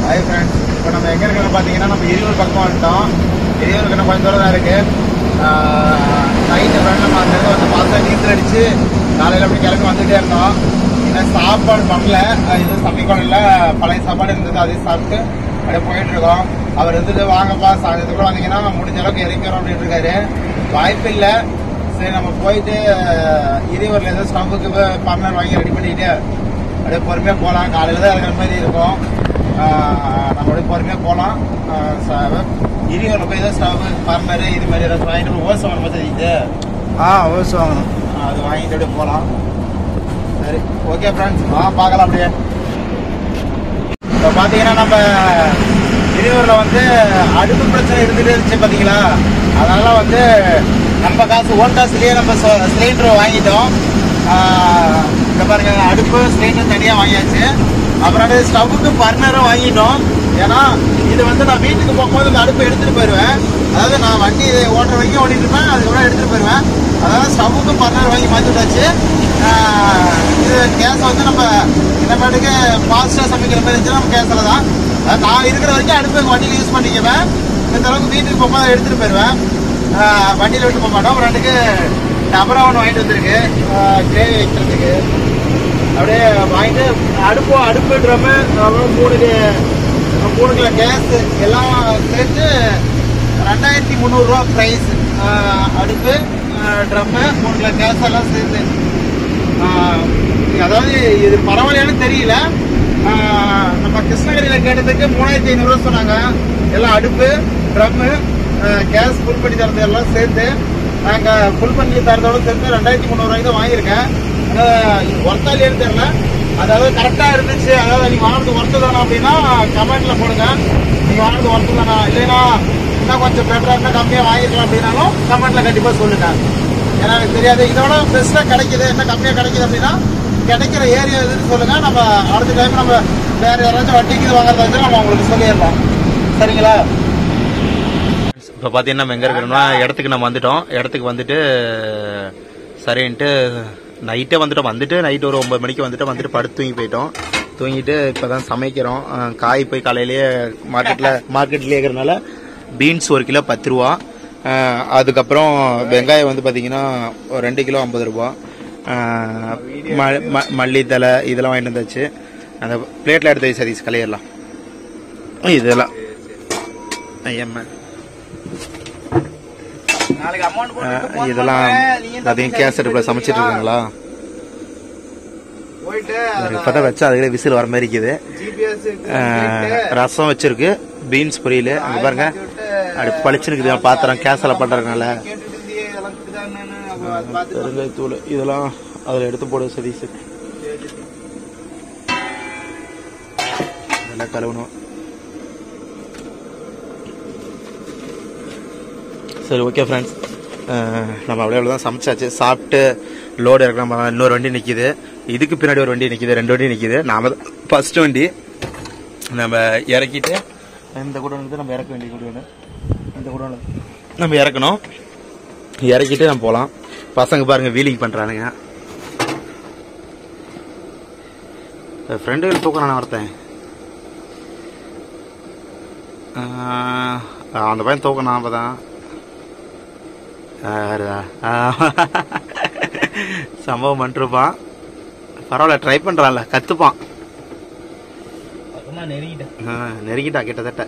Hi friends இப்போ நம்ம எங்கே இருக்கிறோம் பார்த்தீங்கன்னா நம்ம எரியூர் பக்கம் வந்துட்டோம் எரியூருக்கு இன்னும் கொஞ்சம் தூரம் தான் இருக்கு நைட்டு ஃப்ரெண்ட் நம்ம அங்கேருந்து வந்து பார்த்தா நீச்சல் அடிச்சு காலையில் அப்படி கிளம்பி வந்துட்டே இருந்தோம் இன்னும் சாப்பாடு பண்ணல அஹ் இது சமைக்கணும் இல்லை பழைய சாப்பாடு இருந்தது அதையும் சாப்பிட்டு அப்படியே போயிட்டு இருக்கோம் அவர் இருந்துட்டு வாங்கப்பா சாயந்தரத்துக்குள்ள வந்தீங்கன்னா முடிஞ்ச அளவுக்கு இறக்கிறோம் அப்படின்னு இருக்காரு வாய்ப்பு இல்லை சரி நம்ம போயிட்டு இருவரில் ஏதோ ஸ்டவ்வுக்கு பர்னர் வாங்கி ரெடி பண்ணிட்டு அப்படியே பொறுமையாக போகலாம் காலையில் தான் இருக்கிற மாதிரி இருக்கும் ஆஹ் நம்ம அப்படியே பொறுமையாக போகலாம் இருவரில் போய் ஏதோ ஸ்டவ் பர்னர் இது மாதிரி ஏதாவது வாங்கிட்டு ஓசை வர மாதிரி தெரியுது ஆ ஓஸ் வாங்கணும் ஆஹ் அது வாங்கிட்டு அப்படியே போகலாம் சரி ஓகே ஃப்ரெண்ட்ஸ் வா பார்க்கலாம் அப்படியே இப்போ பார்த்தீங்கன்னா நம்ம திருவூரில் வந்து அடுப்பு பிரச்சனை இருந்துகிட்டே இருந்துச்சு பார்த்தீங்களா அதனால வந்து நம்ம காசு ஓன் காசுலேயே நம்ம சிலிண்டர் வாங்கிட்டோம் ஆஹ் இங்க பாருங்க அடுப்பு சிலிண்டர் தனியாக வாங்கியாச்சு அப்புறம் ஸ்டவ்வுக்கு பர்னரும் வாங்கிட்டோம் ஏன்னா இது வந்து நான் வீட்டுக்கு போகும்போது இந்த அடுப்பு எடுத்துகிட்டு போயிடுவேன் அதாவது நான் வண்டி ஓட்டுற வரைக்கும் ஓட்டிட்டு இருப்பேன் அதுக்கப்புறம் எடுத்துகிட்டு போயிடுவேன் அதாவது ஸ்டவ்வுக்கு பர்னர் வாங்கி மாற்றி விட்டாச்சு ஆஹ் இது கேஸ் வந்து நம்ம இந்த பாட்டுக்கு ஃபாஸ்ட்டாக சமைக்கிற மாதிரி இருந்துச்சுன்னா நம்ம கேஸில் தான் அதாவது நான் இருக்கிற வரைக்கும் அடுப்பு எங்கள் வண்டியில் யூஸ் பண்ணிக்குவேன் இந்த அளவுக்கு வீட்டுக்கு போகும்போது எடுத்துகிட்டு போயிடுவேன் ஆஹ் வண்டியில் விட்டு போக மாட்டோம் ரெண்டுக்கு டபரா ஒன்று வாங்கிட்டு வந்திருக்கு கிரேவி வைக்கிறதுக்கு அப்படியே வாங்கிட்டு அடுப்பு அடுப்பு ட்ரம்மு அப்புறம் மூணு கே- மூணு கிலோ கேஸ் எல்லாம் சேர்த்து ரெண்டாயிரத்தி முந்நூறுரூவா ப்ரைஸ் அடுப்பு ட்ரம்மு மூணு கிலோ கேஸ் எல்லாம் சேர்த்து ஆஹ் அதாவது இது பரவாயில்லையான்னு தெரியல ஆஹ் நம்ம கிருஷ்ணகிரியில் கேட்டதுக்கு மூணாயிரத்தி ஐநூறுரூவா சொன்னாங்க எல்லாம் அடுப்பு ட்ரம்மு கேஸ் ஃபுல் பண்ணி தரது எல்லாம் சேர்த்து நாங்கள் ஃபுல் பண்ணி தரதோட சேர்த்து ரெண்டாயிரத்தி முந்நூறுவாய்க்கு தான் வாங்கியிருக்கேன் ஆனால் இது ஒர்த்தா இல்லையான்னு தெரியல அதாவது கரெக்டாக இருந்துச்சு அதாவது நீங்கள் வாங்கினது ஒர்த்து தானே அப்படின்னா கமெண்ட்டில் போடுங்க நீங்கள் வாங்கினது ஒர்த்து தானா இல்லைன்னா இன்னும் கொஞ்சம் பெட்டராக இருந்தால் கம்மியாக வாங்கிக்கலாம் அப்படின்னாலும் கமெண்ட்டில் கண்டிப்பாக சொல்லுங்கள் ஏன்னா எனக்கு தெரியாது இதோட பெஸ்ட்டாக கிடைக்குது என்ன கம்மியாக கிடைக்குது அப்படின்னா கிடைக்கிற ஏரியா எதுன்னு சொல்லுங்க நம்ம அடுத்த டைம் நம்ம வேற யாராச்சும் வட்டிக்கு இது வாங்குறதா இருந்தா நம்ம உங்களுக்கு சொல்லிடலாம் சரிங்களா இப்போ பார்த்தீங்கன்னா நம்ம எங்கே இருக்கிறோம்னா இடத்துக்கு நம்ம வந்துட்டோம் இடத்துக்கு வந்துட்டு சரின்ட்டு நைட்டே வந்துட்டோம் வந்துட்டு நைட் ஒரு ஒன்பது மணிக்கு வந்துட்டு வந்துட்டு படுத்து தூங்கி போயிட்டோம் தூங்கிட்டு இப்போ தான் சமைக்கிறோம் அஹ் காய் போய் காலையிலேயே மார்க்கெட்டில் மார்க்கெட்லேயே இருக்கிறனால பீன்ஸ் ஒரு கிலோ பத்து ரூபா அஹ் அதுக்கப்புறம் வெங்காயம் வந்து பார்த்தீங்கன்னா ஒரு ரெண்டு கிலோ ஐம்பது ரூபா அஹ் ம- ம- மல்லித்தலை இதெல்லாம் வாங்கிட்டு வந்தாச்சு அந்த பிளேட்டில் எடுத்து வை சதீஷ் கலையிடலாம் இதெல்லாம் ஐயம்மா நாளைக்கு அமௌண்ட் அஹ் இதெல்லாம் அதையும் கேஸ் அடுப்பில் சமைச்சிட்டு இருக்காங்களா போயிட்டு இப்பதான் வச்சா அதுல விசில் வர மாதிரி இருக்குது ஜிபிஎஸ் அஹ் ரசம் வச்சிருக்கு பீன்ஸ் பொரியல் அங்க பாருங்க அப்படி பளிச்சுன்னு இருக்குது பாத்திரம் கேஸ்ல பண்றதுனால கேட்டுட்டு இருந்தியே இதெல்லாம் இப்படிதான் என்னன்னு அப்ப அது பார்த்து பெருங்காயத்தூள் இதெல்லாம் அதுல எடுத்து போடு சதீஷ் இதெல்லாம் கழுவணும் சரி ஓகே ஃப்ரெண்ட்ஸ் நம்ம அப்படியே அவ்வளோதான் சமைச்சாச்சு சாப்பிட்டு லோடு இறக்கலாம் பாருங்க. இன்னொரு வண்டி நிற்கிது இதுக்கு பின்னாடி ஒரு வண்டி நிற்கிது ரெண்டு வண்டி நிற்கிது நாம ஃபர்ஸ்ட் வண்டி நம்ம இறக்கிட்டு இந்த கூட வந்து நம்ம இறக்க வேண்டிய கூட ஒன்று இந்த கூட நம்ம இறக்கணும் இறக்கிட்டு நம்ம போகலாம் பசங்க பாருங்க வீலிங் பண்ணுறானுங்க ஃப்ரெண்டுகள் தூக்குறான ஒருத்தன் ஆஹ், அந்த பையன் தூக்கணும் அப்பதான் யாருடா? ஆஹ். சம்பவம் பண்ணிருப்பான் பரவாயில்ல ட்ரை பண்றான்ல கத்துப்பான் பக்கமா நெருங்கிட்டேன் ஆஹ், நெருங்கிட்டா கிட்டத்தட்ட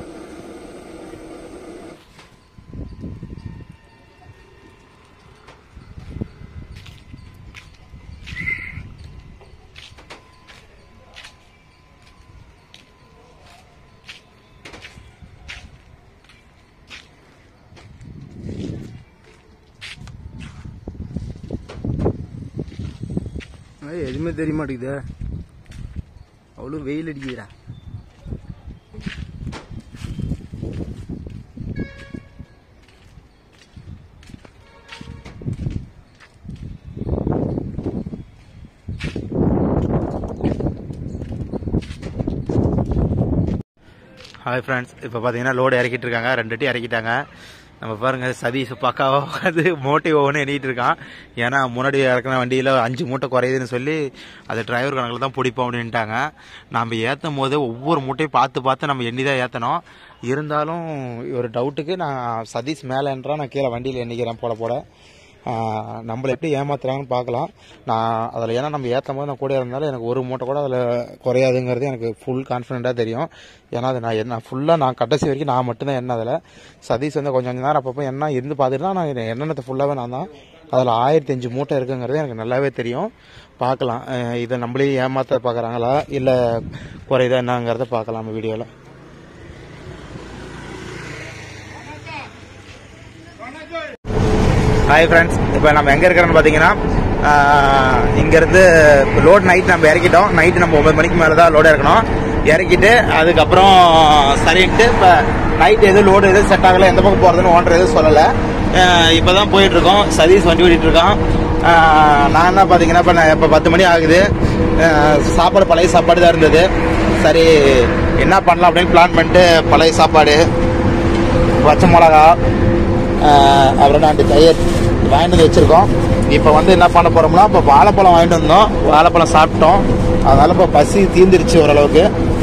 ஏய், எதுவுமே தெரிய மாட்டேங்குது அவ்வளோ வெயில் அடிக்குதுடா ஹாய் ஃப்ரெண்ட்ஸ் இப்போ பார்த்தீங்கன்னா லோடு இறக்கிட்டு இருக்காங்க ரெண்டு டி இறக்கிட்டாங்க நம்ம பாருங்க சதீஷ் பக்காவா அது மூட்டை ஒவ்வொன்று எண்ணிட்டு இருக்கான் ஏன்னா முன்னாடி இறக்குன வண்டியில் அஞ்சு மூட்டை குறையுதுன்னு சொல்லி அது டிரைவர் கணக்கில் தான் பிடிப்போம் அப்படின்ட்டாங்க நம்ம ஏற்றும் போது ஒவ்வொரு மூட்டையும் பார்த்து பார்த்து நம்ம எண்ணி தான் ஏற்றணும் இருந்தாலும் ஒரு டவுட்டுக்கு நான் சதீஷ் மேலேன்றா நான் கீழே வண்டியில் எண்ணிக்கிறேன் போட போட ஆஹ் நம்மளை எப்படி ஏமாத்துறாங்கன்னு பார்க்கலாம் நான் அதில் ஏன்னா நம்ம ஏற்றும் போது நான் கூட இருந்தாலும் எனக்கு ஒரு மூட்டை கூட அதில் குறையாதுங்கிறது எனக்கு ஃபுல் கான்ஃபிடென்ட்டாக தெரியும் ஏன்னா அது நான் என்ன ஃபுல்லாக நான் கடைசி வரைக்கும் நான் மட்டும்தான் என்ன அதில் சதீஷ் வந்து கொஞ்சம் கொஞ்சம் நேரம் அப்பப்போ என்ன இருந்து பார்த்துட்டு தான் நான் என்னென்னத்தை ஃபுல்லாகவே நான் தான் அதில் ஆயிரத்தி அஞ்சு மூட்டை இருக்குங்கிறது எனக்கு நல்லாவே தெரியும் பார்க்கலாம் அஹ் இதை நம்மளே ஏமாத்த பார்க்குறாங்களா இல்லை குறையுதா என்னங்கிறத பார்க்கலாம் நம்ம வீடியோவில் ஹாய் ஃப்ரெண்ட்ஸ் இப்போ நம்ம எங்கே இருக்கிறோன்னு பார்த்தீங்கன்னா ஆஹ், இங்கேருந்து லோட் நைட் நம்ம இறக்கிட்டோம் நைட்டு நம்ம ஒன்பது மணிக்கு மேலே தான் லோடு இறக்கணும் இறக்கிட்டு அதுக்கப்புறம் சரின்ட்டு இப்போ நைட் எதுவும் லோடு எதுவும் செட் ஆகலை எந்த பக்கம் போகிறதுன்னு ஓனர் எதுவும் சொல்லலை இப்போ தான் போயிட்டுருக்கோம் சதீஷ் வண்டி ஓட்டிகிட்டு இருக்கான் ஆஹ், நான் என்ன பார்த்தீங்கன்னா இப்போ நான் இப்போ பத்து மணி ஆகுது ஆஹ், சாப்பாடு பழைய சாப்பாடு தான் இருந்தது சரி என்ன பண்ணலாம் அப்படின்னு பிளான் பண்ணிட்டு பழைய சாப்பாடு பச்சை மிளகா ஆஹ் அப்புறம் ரெண்டு தயிர் வாங்கிட்டு வந்து வச்சுருக்கோம் இப்போ வந்து என்ன பண்ண போகிறோம்னா இப்போ வாழைப்பழம் வாங்கிட்டு வந்தோம் வாழைப்பழம் சாப்பிட்டோம் அதனால் இப்போ பசி தீந்துருச்சு ஓரளவுக்கு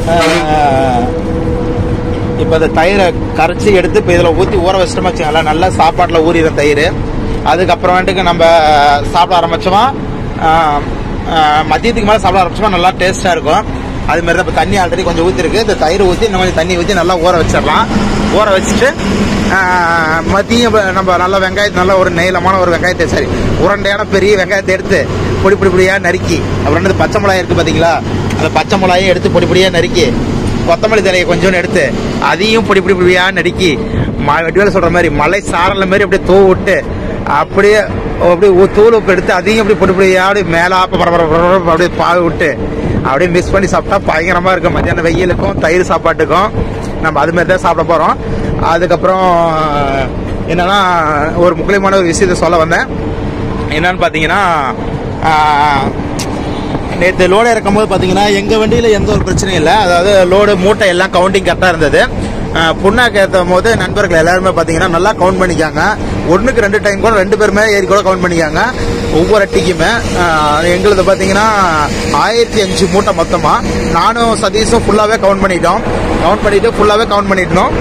இப்போ இந்த தயிரை கரைச்சி எடுத்து இப்போ இதில் ஊற்றி ஊற வச்சிட்டோம் வச்சுக்கோங்களேன் நல்லா சாப்பாட்டில் ஊறிற தயிர் அதுக்கப்புறமேட்டுக்கு நம்ம சாப்பிட ஆரம்பிச்சோமா ஆஹ் ஆஹ் மதியத்துக்கு மேலே சாப்பிட ஆரம்பிச்சோமா நல்லா டேஸ்ட்டாக இருக்கும் அது மாதிரி தான் இப்போ தண்ணி ஆல்ரெடி கொஞ்சம் ஊற்றிருக்கு இந்த தயிர் ஊற்றி இந்த மாதிரி தண்ணி ஊற்றி நல்லா ஊற வச்சிடலாம் ஊற வச்சுட்டு ஆஹ் மதியம் இப்ப நம்ம நல்லா வெங்காயத்தை நல்லா ஒரு நீளமான ஒரு வெங்காயத்தை சரி உருண்டையான பெரிய வெங்காயத்தை எடுத்து பொடி பொடி பொடியாக நறுக்கி அப்புறம் வந்து பச்சை மிளகாய் இருக்குது பார்த்தீங்களா அந்த பச்சை மிளகாயும் எடுத்து பொடி பொடியாக நறுக்கி கொத்தமல்லி தலையை கொஞ்சோண்டு எடுத்து அதையும் பொடி பொடி பொடியாக நறுக்கி ம வெட்டிவேல சொல்கிற மாதிரி மலை சாரல மாதிரி அப்படியே தூவு விட்டு அப்படியே அப்படியே ஊ- தூள் உப்பு எடுத்து அதையும் அப்படி பொடி பொடியாக அப்படியே மேலாப்ப பர பர பர பர அப்படியே பாவு விட்டு அப்படியே மிக்ஸ் பண்ணி சாப்பிட்டா பயங்கரமாக இருக்கும் மத்தியானம் வெயிலுக்கும் தயிர் சாப்பாட்டுக்கும் நம்ம அது மாதிரி தான் சாப்பிட போகிறோம் அதுக்கப்புறம் என்னன்னா ஒரு முக்கியமான ஒரு விஷயத்த சொல்ல வந்தேன் என்னன்னு பார்த்தீங்கன்னா நேற்று லோடு இறக்கும்போது பார்த்தீங்கன்னா எங்கள் வண்டியில் எந்த ஒரு பிரச்சனையும் இல்லை அதாவது லோடு மூட்டை எல்லாம் கவுண்டிங் கரெக்டாக இருந்தது ஆஹ் புண்ணாக்கு ஏற்றும் போது நண்பர்கள் எல்லாருமே பார்த்தீங்கன்னா நல்லா கவுண்ட் பண்ணிக்காங்க ஒன்றுக்கு ரெண்டு டைம் கூட ரெண்டு பேருமே ஏறி கூட கவுண்ட் பண்ணிக்காங்க ஒவ்வொரு அட்டிக்குமே ஆஹ் எங்களுது பார்த்தீங்கன்னா ஆயிரத்தி அஞ்சு மூட்டை மொத்தமாக நானும் சதீஷும் ஃபுல்லாகவே கவுண்ட் பண்ணிட்டோம் கவுண்ட் பண்ணிட்டு ஃபுல்லாகவே கவுண்ட் பண்ணிட்டோம்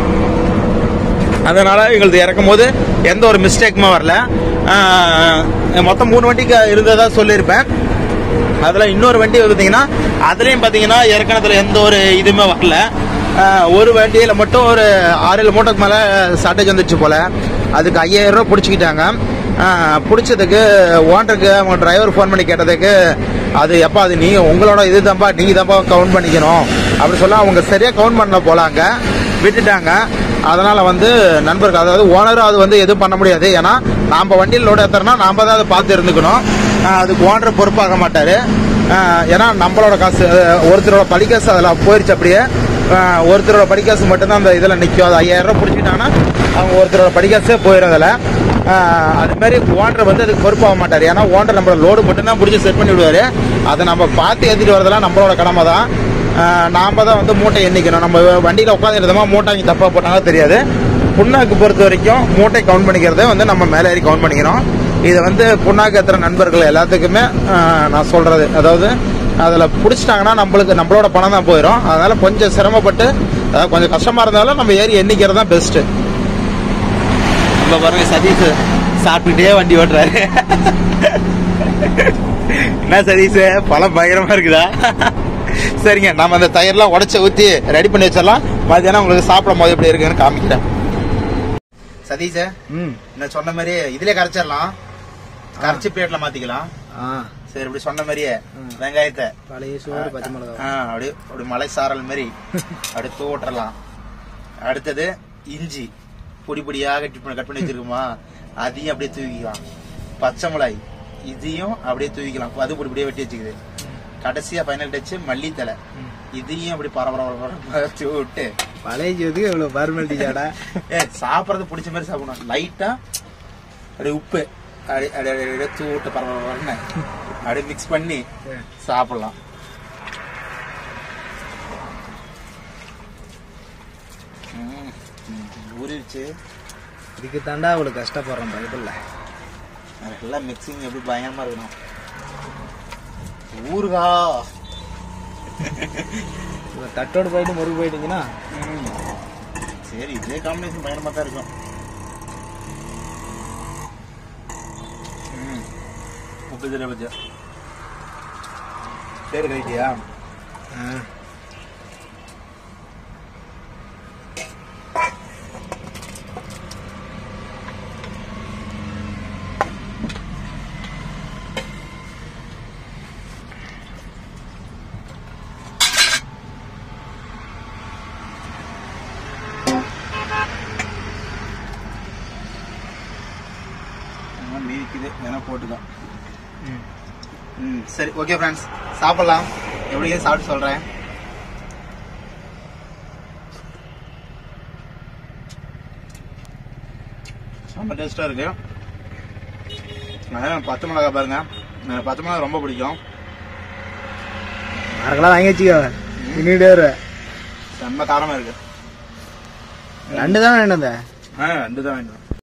அதனால எங்களுக்கு இறக்கும் போது எந்த ஒரு மிஸ்டேக்குமே வரல ஆஹ் மொத்தம் மூணு வண்டிக்கு இருந்ததா சொல்லியிருப்பேன் அதில் இன்னொரு வண்டி பார்த்தீங்கன்னா அதுலேயும் பார்த்தீங்கன்னா இறக்கணத்தில் எந்த ஒரு இதுவுமே வரல ஆஹ் ஒரு வண்டியில் மட்டும் ஒரு ஆறு ஏழு மூட்டைக்கு மேலே ஷார்ட்டேஜ் வந்துச்சு போல் அதுக்கு ஐயாயிரம் ரூபா பிடிச்சிக்கிட்டாங்க பிடிச்சதுக்கு ஓனருக்கு அவங்க டிரைவர் ஃபோன் பண்ணி கேட்டதுக்கு அது எப்பா அது நீ உங்களோட இது தான்ப்பா நீங்கள் தான்ப்பா கவுண்ட் பண்ணிக்கணும் அப்படி சொல்ல அவங்க சரியாக கவுண்ட் பண்ண போலாங்க விட்டுட்டாங்க அதனால வந்து நண்பர்கள் அதாவது ஓனரும் அது வந்து எதுவும் பண்ண முடியாது ஏன்னா நாம வண்டியில் லோடு ஏற்றுறோம்னா நாம தான் அதை பார்த்து இருந்துக்கணும் ஆஹ் அதுக்கு ஓனர் பொறுப்பாக மாட்டாரு ஆஹ் ஏன்னா நம்மளோட காசு அஹ் ஒருத்தரோட படிக்காசு அதில் போயிருச்சு அப்படியே ஆஹ் ஒருத்தரோட படிக்காசு மட்டும்தான் அந்த இதில் நிற்கும் அது ஐயாயிரம் ரூபாய் பிடிச்சிட்டாங்கன்னா அவங்க ஒருத்தரோட படிக்காசே போயிடும் அதில் அது மாதிரி ஓனர் வந்து அதுக்கு பொறுப்பாக மாட்டார் ஏன்னா ஓனர் நம்மளோட லோடு மட்டும்தான் பிடிச்சி செட் பண்ணி விடுவாரு அதை நம்ம பார்த்து ஏற்றிட்டு வரதெல்லாம் நம்மளோட கடமை தான் ஆஹ் நாம தான் வந்து மூட்டை எண்ணிக்கணும் நம்ம வண்டியில் உட்காந்துருந்தோமா மூட்டை இங்கே தப்பாக போட்டாங்க தெரியாது புண்ணாக்கு பொறுத்த வரைக்கும் மூட்டை கவுண்ட் பண்ணிக்கிறத வந்து நம்ம மேலே ஏறி கவுண்ட் பண்ணிக்கிறோம் இதை வந்து புண்ணாக்கு ஏற்றுற நண்பர்கள் எல்லாத்துக்குமே ஆஹ் நான் சொல்கிறது அதாவது அதில் பிடிச்சிட்டாங்கன்னா நம்மளுக்கு நம்மளோட பணம் தான் போயிடும் அதனால் கொஞ்சம் சிரமப்பட்டு அதாவது கொஞ்சம் கஷ்டமாக இருந்தாலும் நம்ம ஏறி எண்ணிக்கிறது தான் பெஸ்ட்டு நம்ம பாருங்க சதீஷ் சாப்பிட்டுட்டே வண்டி ஓட்டுறாரு என்ன சதீஷ் பழம் பயங்கரமா இருக்குதா சரிங்க நம்ம அந்த தயிர்லாம் உடச்சி ஊற்றி ரெடி பண்ணி வச்சிடலாம் மதியானம் உங்களுக்கு சாப்பிடும் போது எப்படி இருக்குன்னு காமிக்கிறேன் சதீஷ் ம் நான் சொன்ன மாதிரி இதுலயே கரைச்சிடலாம் கரைச்சி பிளேட்ல மாத்திக்கலாம் ஆ சரி இப்படி சொன்ன மாதிரியே வெங்காயத்தை பழைய சோறு பச்சை மிளகா ஆ, அப்படியே அப்படி மலை சாரல் மாதிரி அப்படியே தூவட்டுறலாம் அடுத்தது இஞ்சி பொடி பொடியாக கட் பண்ணி கட் பண்ணி வச்சிருக்குமா அதையும் அப்படியே தூவிக்கலாம் பச்சை மிளகாய் இதையும் அப்படியே தூவிக்கலாம் அது பொடி பொடியாக வெட்டி வச்சுக்குது கடைசியா ஃபைனல் டச் மல்லித்தலை இதையும் அப்படி பரபர வச்சு விட்டு பழைய சோத்துக்கு இவ்வளவு ஃபார்மாலிட்டி சாடா ஏ சாப்பிட்றது பிடிச்ச மாதிரி சாப்பிடணும் லைட்டா அப்படியே உப்பு அப்படியே அப்படியே அப்படியே அப்படியே தூவிட்டு பரபரன்னு அப்படியே மிக்ஸ் பண்ணி சாப்பிடலாம் ம், ம், ஊறிடுச்சு இதுக்கு தாண்டா அவ்வளோ கஷ்டப்படுறேன் பைபிளில் எல்லாம் மிக்சிங் எப்படி பயங்கரமா இருக்கணும் ஊருகா இப்போ தட்டோடு போயிட்டு முறுக்கு போயிட்டீங்கன்னா சரி இதே காம்பினேஷன் பயங்கரமா தான் இருக்கும் ம். உப்பு ஜீரக பஜ்ஜா பேர் கைட்டியா மீதிக்குது வேணா போட்டுக்கலாம் ம் சரி ஓகே ஃப்ரெண்ட்ஸ் சாப்பிடலாம் எப்படி சாப்பிட்டு சொல்கிறேன் ரொம்ப டேஸ்ட்டாக இருக்கு அதான் பச்சை மிளகா பாருங்க எனக்கு பச்சை மிளகா ரொம்ப பிடிக்கும் அரைக்கெல்லாம் வாங்கி வச்சுக்கோ இன்னிட்டே வர செம்ம காரமாக இருக்கு ரெண்டு தான் வேணும் ஆ ரெண்டு தான் வேணும்